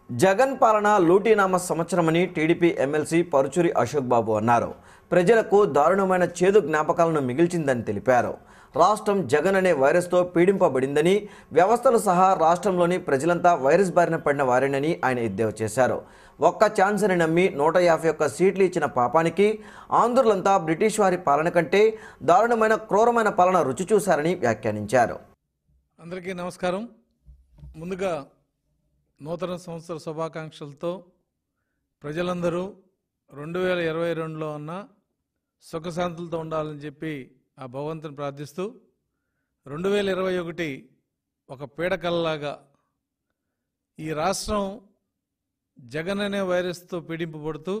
జగన్ పాలన లూటీనామ సంవత్సరమని టీడీపీ ఎమ్మెల్సీ పరుచూరి అశోక్ బాబు అన్నారు ప్రజలకు దారుణమైన చేదు జ్ఞాపకాలను మిగిల్చిందని తెలిపారు రాష్ట్రం జగన్ అనే వైరస్తో పీడింపబడిందని వ్యవస్థలు సహా రాష్ట్రంలోని ప్రజలంతా వైరస్ బారిన పడిన వారేనని ఆయన ఎద్దేవా చేశారు ఒక్క ఛాన్స్ అని నమ్మి నూట యాభై ఒక్క సీట్లు ఇచ్చిన పాపానికి ఆంధ్రులంతా బ్రిటిష్ వారి పాలన కంటే దారుణమైన క్రూరమైన పాలన రుచి చూశారని వ్యాఖ్యానించారు అందరికీ నమస్కారం ముందుగా నూతన సంవత్సర శుభాకాంక్షలతో ప్రజలందరూ రెండు వేల ఇరవై రెండులో ఉన్న సుఖశాంతులతో ఉండాలని చెప్పి ఆ భగవంతుని ప్రార్థిస్తూ రెండు వేల ఇరవై ఒకటి ఒక పీడకల్లాగా ఈ రాష్ట్రం జగన్ అనే వైరస్తో పీడింపబడుతూ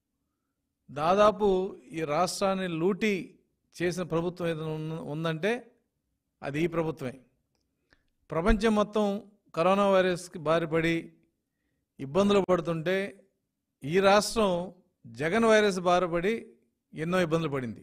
దాదాపు ఈ రాష్ట్రాన్ని లూటీ చేసిన ప్రభుత్వం ఏదైనా ఉన్న- ఉందంటే అది ఈ ప్రభుత్వమే ప్రపంచం మొత్తం కరోనా వైరస్కి బారిపడి ఇబ్బందులు పడుతుంటే ఈ రాష్ట్రం జగన్ వైరస్ బారిపడి ఎన్నో ఇబ్బందులు పడింది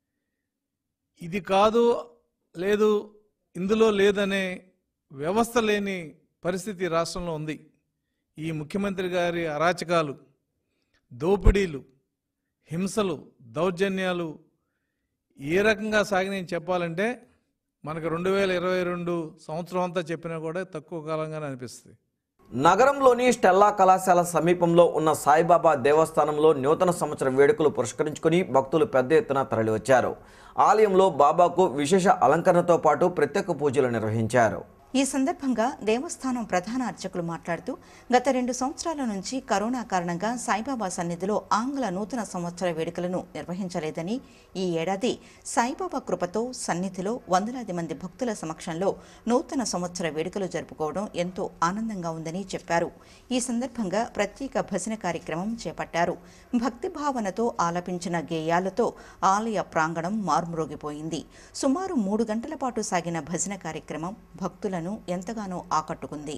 ఇది కాదు లేదు ఇందులో లేదనే వ్యవస్థ లేని పరిస్థితి ఈ రాష్ట్రంలో ఉంది ఈ ముఖ్యమంత్రి గారి అరాచకాలు దోపిడీలు హింసలు దౌర్జన్యాలు ఏ రకంగా సాగినాయని చెప్పాలంటే మనకు రెండు వేల ఇరవై రెండు సంవత్సరం అంతా చెప్పినా కూడా తక్కువ కాలంగానే అనిపిస్తుంది నగరంలోని స్టెల్లా కళాశాల సమీపంలో ఉన్న సాయిబాబా దేవస్థానంలో నూతన సంవత్సర వేడుకలు పురస్కరించుకుని భక్తులు పెద్ద ఎత్తున తరలివచ్చారు ఆలయంలో బాబాకు విశేష అలంకరణతో పాటు ప్రత్యేక పూజలు నిర్వహించారు ఈ సందర్భంగా దేవస్థానం ప్రధాన అర్చకులు మాట్లాడుతూ గత రెండు సంవత్సరాల నుంచి కరోనా కారణంగా సాయిబాబా సన్నిధిలో ఆంగ్ల నూతన సంవత్సర వేడుకలను నిర్వహించలేదని ఈ ఏడాది సాయిబాబా కృపతో సన్నిధిలో వందలాది మంది భక్తుల సమక్షంలో నూతన సంవత్సర వేడుకలు జరుపుకోవడం ఎంతో ఆనందంగా ఉందని చెప్పారు ఈ సందర్భంగా ప్రత్యేక భజన కార్యక్రమం చేపట్టారు భక్తి భావనతో ఆలపించిన గేయాలతో ఆలయ ప్రాంగణం మార్మ్రోగిపోయింది సుమారు మూడు గంటల పాటు సాగిన భజన కార్యక్రమం భక్తులను ఎంతగానో ఆకట్టుకుంది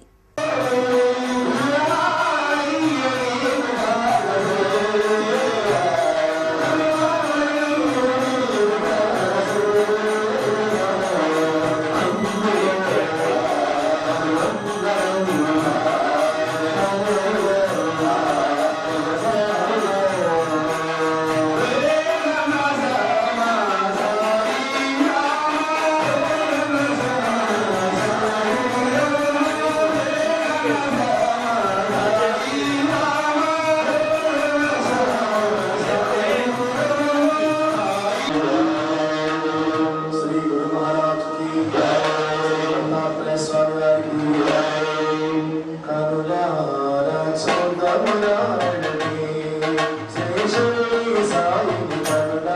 श्री गुरु महाराज की जय अपने स्वामी की जय करुणा चौदमरण की श्री श्री साई करुणा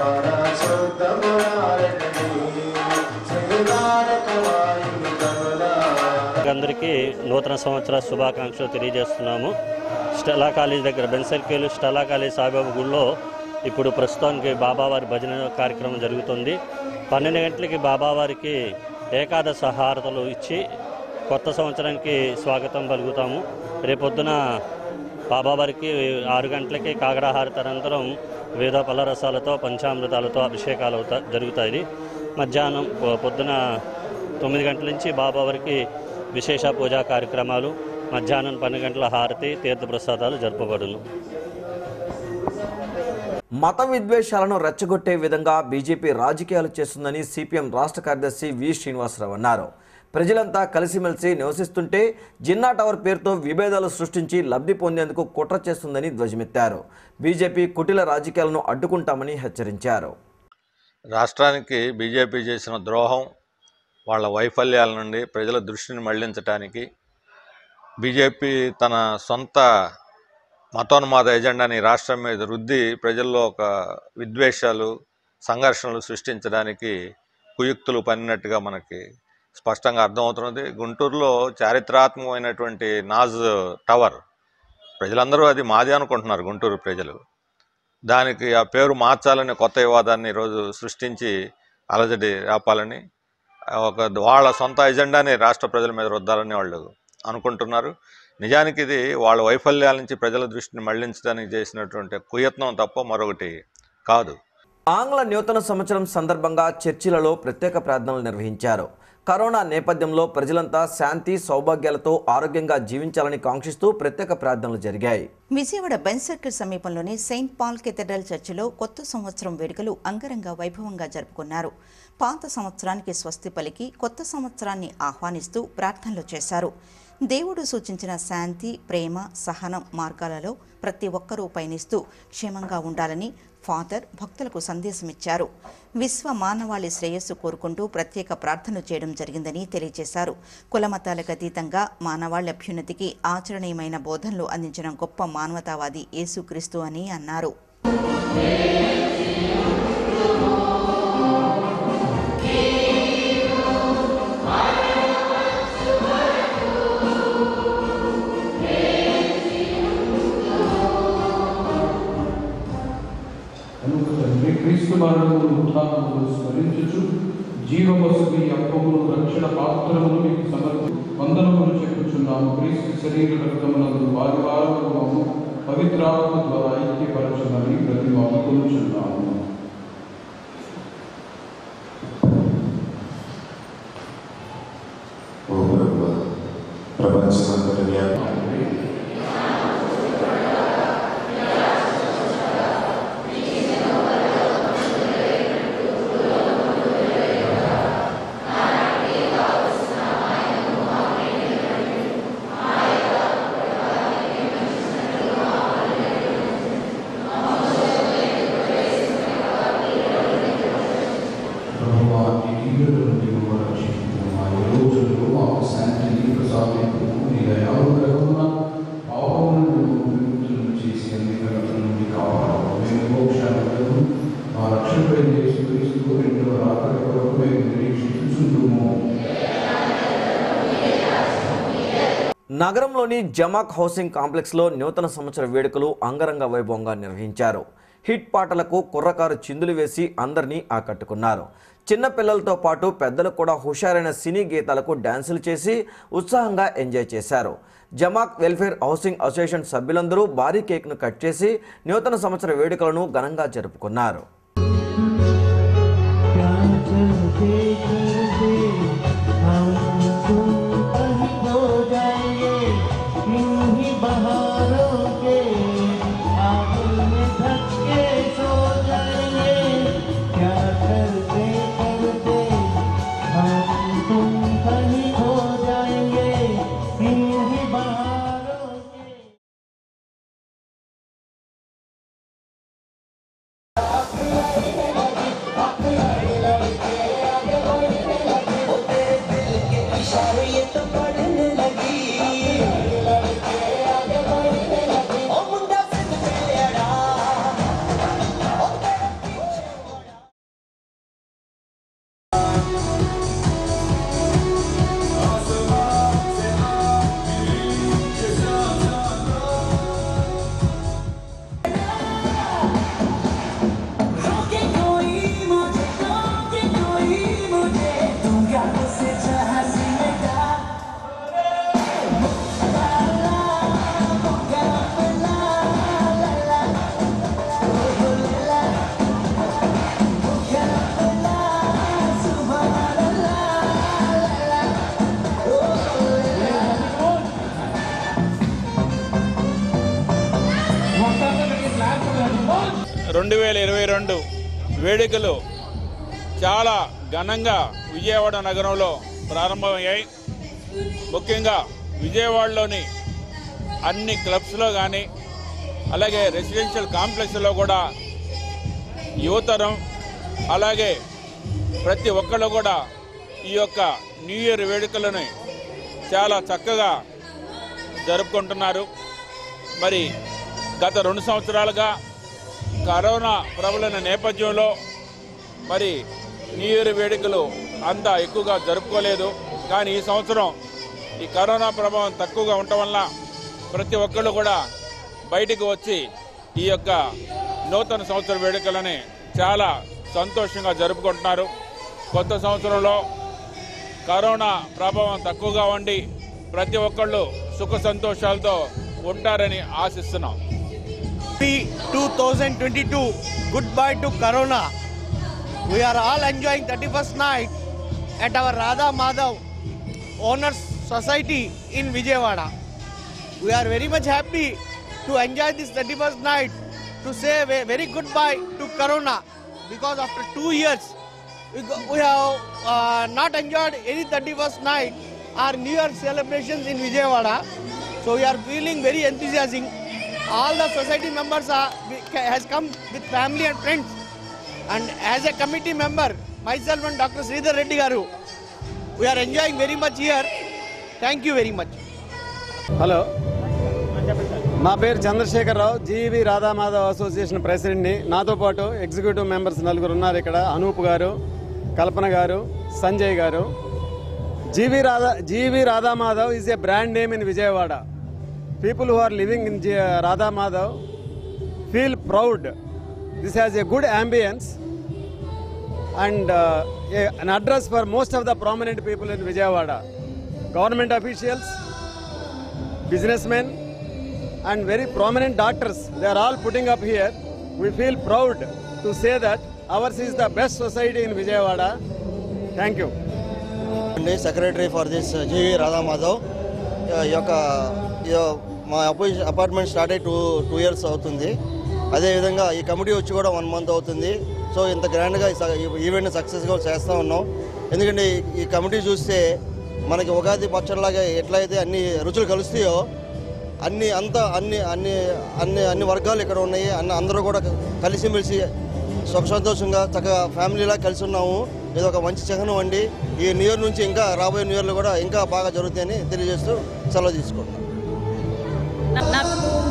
चौदमरण की श्री तारक वाई करुणा అందరికీ నూతన సంవత్సర శుభాకాంక్షలు తెలియజేస్తున్నాము స్టెలా కాలేజ్ దగ్గర Ben circle Stella college Saibaba గుడిలో ఇప్పుడు ప్రస్తుతానికి బాబావారి భజన కార్యక్రమం జరుగుతుంది పన్నెండు గంటలకి బాబావారికి ఏకాదశ హారతలు ఇచ్చి కొత్త సంవత్సరానికి స్వాగతం పలుకుతాము రేపొద్దున బాబావారికి ఆరు గంటలకి కాగడా హారతి అనంతరం వేద పలరసాలతో పంచామృతాలతో అభిషేకాలు అవుతా జరుగుతాయి మధ్యాహ్నం పొ- పొద్దున తొమ్మిది గంటల నుంచి బాబావారికి విశేష పూజా కార్యక్రమాలు మధ్యాహ్నం పన్నెండు గంటల హారతి తీర్థప్రసాదాలు జరపబడును మత విద్వేషాలను రెచ్చగొట్టే విధంగా బీజేపీ రాజకీయాలు చేస్తుందని సిపిఎం రాష్ట్ర కార్యదర్శి వి శ్రీనివాసరావు అన్నారు ప్రజలంతా కలిసిమెలిసి నివసిస్తుంటే జిన్నా టవర్ పేరుతో విభేదాలు సృష్టించి లబ్ధి పొందేందుకు కుట్ర చేస్తుందని ధ్వజమెత్తారు బీజేపీ కుటిల రాజకీయాలను అడ్డుకుంటామని హెచ్చరించారు రాష్ట్రానికి బీజేపీ చేసిన ద్రోహం వాళ్ళ వైఫల్యాల నుండి ప్రజల దృష్టిని మళ్లించటానికి బీజేపీ తన సొంత మతోన్మాద ఎజెండాని రాష్ట్రం మీద రుద్ది ప్రజల్లో ఒక విద్వేషాలు సంఘర్షణలు సృష్టించడానికి కుయుక్తులు పన్నినట్టుగా మనకి స్పష్టంగా అర్థమవుతున్నది గుంటూరులో చారిత్రాత్మకమైనటువంటి నాజ్ టవర్ ప్రజలందరూ అది మాది అనుకుంటున్నారు గుంటూరు ప్రజలు దానికి ఆ పేరు మార్చాలని కొత్త వివాదాన్ని ఈరోజు సృష్టించి అలజడి ఆపాలని ఆ ఒక వాళ్ళ సొంత ఎజెండాని రాష్ట్ర ప్రజల మీద రుద్దాలని వాళ్ళు అనుకుంటున్నారు నిజానికి ఇది వాళ్ళ వైఫల్యాల నుంచి ప్రజల దృష్టిని మళ్లించడానికి చేసినటువంటి కుయత్నం తప్ప మరొకటి కాదు ఆంగ్ల నూతన సంవత్సరం సందర్భంగా చర్చిలలో ప్రత్యేక ప్రార్థనలు నిర్వహించారు కరోనా నేపథ్యంలో ప్రజలంతా శాంతి సౌభాగ్యాలతో ఆరోగ్యంగా జీవించాలని కాంక్షిస్తూ ప్రత్యేక ప్రార్థనలు జరిగాయి విజయవాడ బెన్ సర్కిల్ సమీపంలోని సెయింట్ పాల్ కెథడ్రల్ చర్చిలో కొత్త సంవత్సరం వేడుకలు అంగరంగ వైభవంగా జరుపుకున్నారు పాత సంవత్సరానికి స్వస్తి పలికి కొత్త సంవత్సరాన్ని ఆహ్వానిస్తూ ప్రార్థనలు చేశారు దేవుడు సూచించిన శాంతి ప్రేమ సహనం మార్గాలలో ప్రతి ఒక్కరూ పయనిస్తూ క్షేమంగా ఉండాలని ఫాదర్ భక్తులకు సందేశమిచ్చారు విశ్వ మానవాళి శ్రేయస్సు కోరుకుంటూ ప్రత్యేక ప్రార్థనలు చేయడం జరిగిందని తెలియజేశారు కులమతాలకు అతీతంగా మానవాళి అభ్యున్నతికి ఆచరణీయమైన బోధనలు అందించిన గొప్ప మానవతావాది యేసుక్రీస్తు అని అన్నారు కనుక తండ్రి క్రీస్తు మరణమును ఉత్థానమును స్మరించుచు జీవవసుని అప్పమును రక్షణ పాత్రమును మీకు సమర్పి వందనములు చెప్పుచున్నాము క్రీస్తు శరీర రక్తమునందు వారి వారము పవిత్రాత్మ ద్వారా ఐక్యపరచునని ప్రతి కొనుచున్నాము ఓ ప్రభు ప్రపంచమంతటి వ్యాప్తి ప్రభువా ఈ కీడుల నుండి మమ్మల్ని రక్షించుము. మా ఈ రోజుల్లో మాకు శాంతిని ప్రసాదించుము. నీ దయాళువులకున్న పాపము నుండి మమ్మల్ని విముక్తులను చేసి అన్ని కలుగుల నుండి కాపాడము. మేము మోక్షాలకు మా రక్షణపై యేసుక్రీస్తు రెండవ రాకడ కొరకు మేము నిరీక్షించుచుందుము. నగరంలోని జమాక్ హౌసింగ్ కాంప్లెక్స్లో నూతన సంవత్సర వేడుకలు అంగరంగ వైభవంగా నిర్వహించారు హిట్ పాటలకు కుర్రకారు చిందులు వేసి అందరినీ ఆకట్టుకున్నారు చిన్న పిల్లలతో పాటు పెద్దలు కూడా హుషారైన సినీ గీతాలకు డ్యాన్సులు చేసి ఉత్సాహంగా ఎంజాయ్ చేశారు జమాక్ వెల్ఫేర్ హౌసింగ్ అసోసియేషన్ సభ్యులందరూ భారీ కేక్ను కట్ చేసి నూతన సంవత్సర వేడుకలను ఘనంగా జరుపుకున్నారు రెండు వేల ఇరవై రెండు వేడుకలు చాలా ఘనంగా విజయవాడ నగరంలో ప్రారంభమయ్యాయి ముఖ్యంగా విజయవాడలోని అన్ని క్లబ్స్లో కానీ అలాగే రెసిడెన్షియల్ కాంప్లెక్స్లో కూడా యువతరం అలాగే ప్రతి ఒక్కళ్ళు కూడా ఈ యొక్క న్యూ ఇయర్ వేడుకలను చాలా చక్కగా జరుపుకుంటున్నారు మరి గత రెండు సంవత్సరాలుగా కరోనా ప్రబలిన నేపథ్యంలో మరి న్యూ ఇయర్ వేడుకలు అంత ఎక్కువగా జరుపుకోలేదు కానీ ఈ సంవత్సరం ఈ కరోనా ప్రభావం తక్కువగా ఉండటం వల్ల ప్రతి ఒక్కళ్ళు కూడా బయటికి వచ్చి ఈ యొక్క నూతన సంవత్సర వేడుకలని చాలా సంతోషంగా జరుపుకుంటున్నారు కొత్త సంవత్సరంలో కరోనా ప్రభావం తక్కువగా ఉండి ప్రతి ఒక్కళ్ళు సుఖ సంతోషాలతో ఉంటారని ఆశిస్తున్నాం Happy 2022. Goodbye to Corona. We are all enjoying 31st night at our Radha Madhav Owners Society in Vijayawada. We are very much happy to enjoy this 31st night to say a ve- very goodbye to Corona because after two years we, go, we have uh, not enjoyed any 31st night or New Year celebrations in Vijayawada. So we are feeling very enthusiastic. All the society members are, has come with family and friends. And as a committee member, myself and Dr. Sridhar Reddy Garu, we are enjoying very much here. Thank you very much. Hello నా పేరు Chandrasekhararao GV Radhamadhav association ప్రెసిడెంట్ని నాతో పాటు executive members నలుగురు ఉన్నారు ఇక్కడ అనూప్ గారు కల్పన garu Sanjay garu GV Radha GV Radhamadhav is a brand name in Vijayawada people who are living in Radhamadhav feel proud this has a good ambience and uh, a- an address for most of the prominent people in Vijayawada. Government officials, businessmen, and very prominent doctors, they are all putting up here. We feel proud to say that ours is the best society in Vijayawada. Thank you. అండి secretary for this GV Radha Madhav ఈ యొక్క ఈ యొక్క మా opposition apartment start అయ్యి two two years అవుతుంది అదేవిధంగా ఈ కమిటీ వచ్చి కూడా వన్ మంత్ అవుతుంది సో ఇంత గ్రాండ్గా ఈ స- ఈ ఈవెంట్ సక్సెస్గా చేస్తూ ఉన్నాం ఎందుకంటే ఈ- ఈ కమిటీ చూస్తే మనకి ఉగాది పచ్చడిలాగా ఎట్లయితే అన్ని రుచులు కలుస్తాయో అన్ని అంతా అన్ని అన్ని అన్ని అన్ని వర్గాలు ఇక్కడ ఉన్నాయి అన్ని అందరూ కూడా కలిసిమెలిసి సుఖ సంతోషంగా చక్కగా ఫ్యామిలీలా కలిసి ఉన్నాము ఇది ఒక మంచి చిహ్నం అండి ఈ న్యూ ఇయర్ నుంచి ఇంకా రాబోయే న్యూ ఇయర్లు కూడా ఇంకా బాగా జరుగుతాయని తెలియజేస్తూ సెలవు తీసుకుంటున్నాం నా-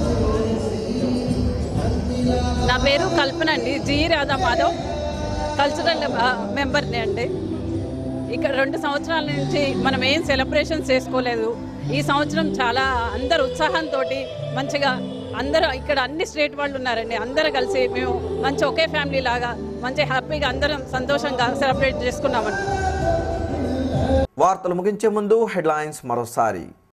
నా పేరు కల్పన అండి జి రాధా మాధవ్ కల్చరల్ ఆ, మెంబర్ని అండి ఇక్కడ రెండు సంవత్సరాల నుంచి మనం ఏం సెలబ్రేషన్స్ చేసుకోలేదు ఈ సంవత్సరం చాలా అందరు ఉత్సాహంతో మంచిగా అందరూ ఇక్కడ అన్ని స్టేట్ వాళ్ళు ఉన్నారండి అందరూ కలిసి మేము మంచి ఒకే ఫ్యామిలీ లాగా మంచి హ్యాపీగా అందరం సంతోషంగా సెలబ్రేట్ చేసుకున్నామండి వార్తలు ముగించే ముందు హెడ్లైన్స్ మరోసారి